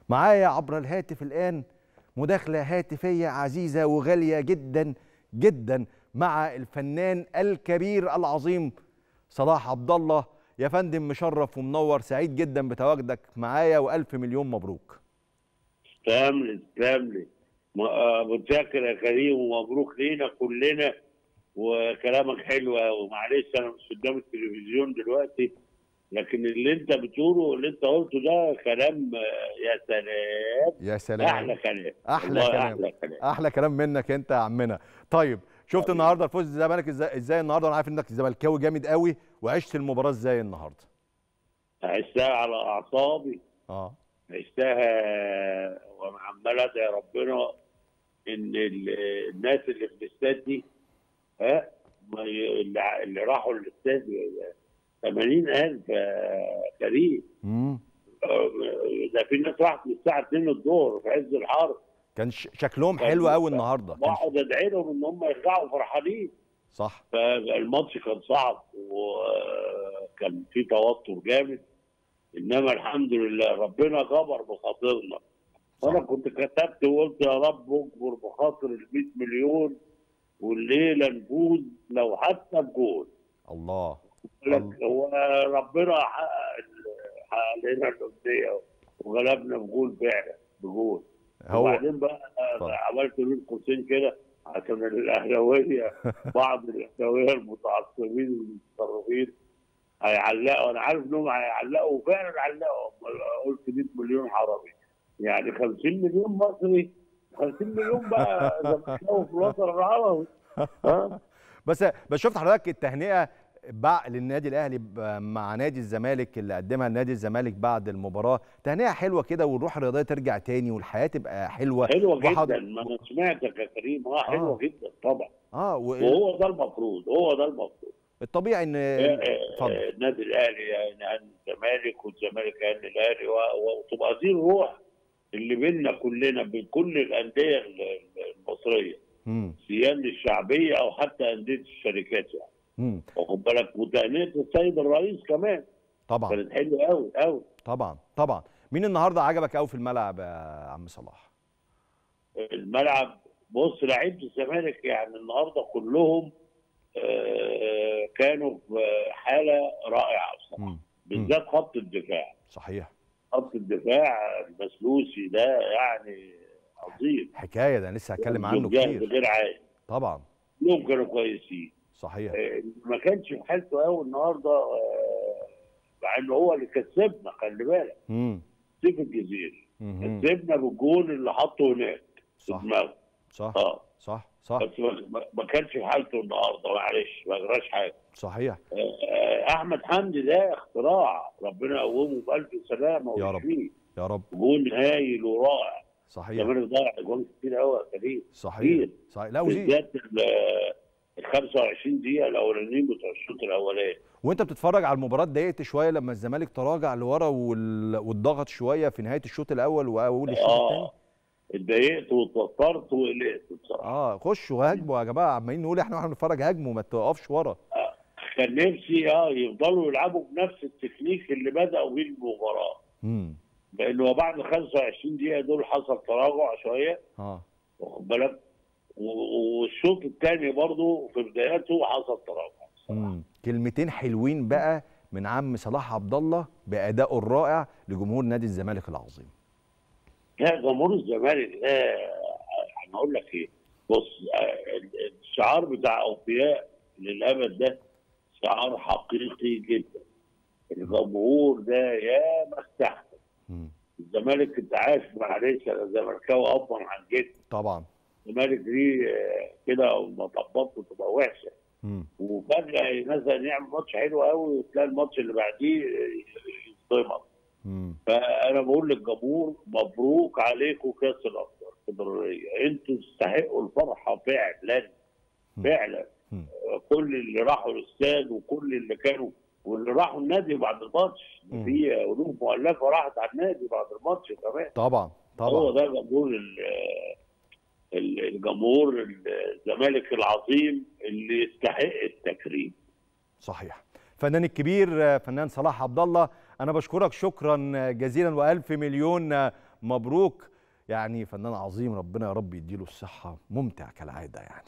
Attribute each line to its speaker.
Speaker 1: معايا عبر الهاتف الآن مداخلة هاتفية عزيزة وغالية جدا جدا مع الفنان الكبير العظيم صلاح عبد الله يا فندم مشرف ومنور سعيد جدا بتواجدك معايا والف مليون مبروك
Speaker 2: تسلم لي تسلم لي م- آه، متشكر يا كريم ومبروك لينا كلنا وكلامك حلو قوي معلش انا مش قدام التلفزيون دلوقتي لكن اللي انت بتقوله اللي انت قلته ده كلام آه، يا سلام
Speaker 1: يا سلام
Speaker 2: احلى كلام
Speaker 1: احلى
Speaker 2: والله
Speaker 1: كلام
Speaker 2: احلى كلام
Speaker 1: احلى كلام منك انت يا عمنا طيب شفت النهارده الفوز الزمالك ازاي ازاي النهارده انا عارف انك زملكاوي جامد قوي وعشت المباراه ازاي النهارده
Speaker 2: عشتها على اعصابي
Speaker 1: اه
Speaker 2: عشتها وعمال ادعي ربنا ان ال- الناس اللي في الاستاد دي ها ما ي- اللي ع- اللي راحوا الاستاد 80000 يا كريم
Speaker 1: امم
Speaker 2: آه، ده في ناس راحت من الساعه 2 الظهر في عز الحر
Speaker 1: كان ش- شكلهم حلو قوي النهارده كان ش-
Speaker 2: بقعد ادعي لهم ان هم يرجعوا فرحانين
Speaker 1: صح
Speaker 2: فالماتش كان صعب وكان في توتر جامد انما الحمد لله ربنا جبر بخاطرنا وانا
Speaker 1: صح.
Speaker 2: كنت كتبت وقلت يا رب اجبر بخاطر ال 100 مليون والليله نفوز لو حتى بجول
Speaker 1: الله
Speaker 2: لك هو ربنا حقق ال- حقق لنا الامنيه وغلبنا بجول فعلا بجول
Speaker 1: هو
Speaker 2: وبعدين بقى
Speaker 1: اتفضل.
Speaker 2: عملت بين قوسين كده عشان الاهلاويه بعض الاهلاويه المتعصبين والمتطرفين هيعلقوا انا عارف انهم هيعلقوا وفعلا علقوا قلت 100 مليون عربي يعني 50 مليون مصري 50 مليون بقى زملكاوي في الوطن العربي ها
Speaker 1: بس بس شفت حضرتك التهنئه بع- للنادي الاهلي ب- مع نادي الزمالك اللي قدمها لنادي الزمالك بعد المباراه تهنئه حلوه كده والروح الرياضيه ترجع تاني والحياه تبقى حلوه
Speaker 2: حلوه
Speaker 1: وحض-
Speaker 2: جدا ما انا سمعتك يا كريم اه حلوه
Speaker 1: آه.
Speaker 2: جدا طبعا
Speaker 1: اه
Speaker 2: وهو ده المفروض هو ده المفروض
Speaker 1: والطبيعي ان اتفضل
Speaker 2: النادي الاهلي يعني الزمالك والزمالك يعني الاهلي و- وتبقى دي الروح اللي بيننا كلنا بين كل الانديه ال- ال- المصريه
Speaker 1: مم.
Speaker 2: سيان الشعبيه او حتى انديه الشركات يعني
Speaker 1: مم.
Speaker 2: واخد بالك وتهنئه السيد الرئيس كمان
Speaker 1: طبعا
Speaker 2: كانت حلوه قوي قوي
Speaker 1: طبعا طبعا مين النهارده عجبك قوي في الملعب يا عم صلاح
Speaker 2: الملعب بص لعيبه الزمالك يعني النهارده كلهم آه، كانوا في حاله رائعه بصراحه
Speaker 1: مم.
Speaker 2: بالذات خط الدفاع
Speaker 1: صحيح
Speaker 2: خط الدفاع المسلوسي ده يعني عظيم
Speaker 1: حكايه ده أنا لسه هتكلم عنه
Speaker 2: جهد
Speaker 1: كتير
Speaker 2: غير عادي
Speaker 1: طبعا
Speaker 2: كلهم كانوا كويسين
Speaker 1: صحيح
Speaker 2: آه، ما كانش في حالته قوي النهارده آه، مع ان هو اللي كسبنا خلي بالك
Speaker 1: امم
Speaker 2: سيف الجزيري
Speaker 1: مهم.
Speaker 2: كسبنا بالجول اللي حطه هناك في
Speaker 1: صح
Speaker 2: دماغه
Speaker 1: صح
Speaker 2: اه
Speaker 1: صح صح
Speaker 2: بس ما- ما- ما كانش في حالته النهارده معلش ما جراش حاجه
Speaker 1: صحيح
Speaker 2: آه، احمد حمدي ده اختراع ربنا يقومه بالف سلامه
Speaker 1: يا رب.
Speaker 2: ويشفيه
Speaker 1: يا رب
Speaker 2: جول هايل ورائع
Speaker 1: صحيح
Speaker 2: الزمالك ضيع اجوان كتير قوي يا كريم
Speaker 1: صحيح
Speaker 2: كتير.
Speaker 1: صحيح لا وزي
Speaker 2: بالذات ال ال 25 دقيقه الاولانيين بتوع الشوط الاولاني
Speaker 1: وانت بتتفرج على المباراه اتضايقت شويه لما الزمالك تراجع لورا وال... واتضغط شويه في نهايه الشوط الاول واول الشوط الثاني
Speaker 2: اه اتضايقت واتوترت وقلقت بصراحه
Speaker 1: اه خشوا هاجموا يا جماعه عمالين نقول احنا واحنا بنتفرج هاجموا ما تقفش ورا
Speaker 2: كان نفسي اه يفضلوا يلعبوا بنفس التكنيك اللي بداوا بيه المباراه
Speaker 1: امم
Speaker 2: لانه بعد 25 دقيقه دول حصل تراجع شويه
Speaker 1: اه
Speaker 2: واخد بالك و- والشوط الثاني برضه في بداياته حصل تراجع
Speaker 1: امم كلمتين حلوين بقى من عم صلاح عبد الله بادائه الرائع لجمهور نادي الزمالك العظيم
Speaker 2: لا جمهور الزمالك ده انا اقول لك ايه بص آه، الشعار بتاع اوفياء للابد ده شعار حقيقي جدا الجمهور ده يا ما استحمل
Speaker 1: مم.
Speaker 2: الزمالك انت عارف معلش انا زملكاوي ابا عن جد
Speaker 1: طبعا
Speaker 2: الزمالك دي آه، كده مطبات بتبقى وحشه
Speaker 1: مم.
Speaker 2: وفجاه مثلا يعمل ماتش حلو قوي وتلاقي الماتش اللي بعديه يصدمك
Speaker 1: مم.
Speaker 2: فانا بقول للجمهور مبروك عليكم كاس الافضل الفدراليه انتوا تستحقوا الفرحه فعلا
Speaker 1: مم.
Speaker 2: فعلا
Speaker 1: مم.
Speaker 2: كل اللي راحوا الاستاد وكل اللي كانوا واللي راحوا النادي بعد الماتش
Speaker 1: مم.
Speaker 2: في قلوب مؤلفه راحت على النادي بعد الماتش كمان
Speaker 1: طبعا
Speaker 2: هو
Speaker 1: طبعا
Speaker 2: ده جمهور ال- ال- الجمهور الزمالك العظيم اللي يستحق التكريم
Speaker 1: صحيح فنان الكبير آه، فنان صلاح عبد الله انا بشكرك شكرا جزيلا والف مليون مبروك يعني فنان عظيم ربنا يا رب يديله الصحه ممتع كالعاده يعني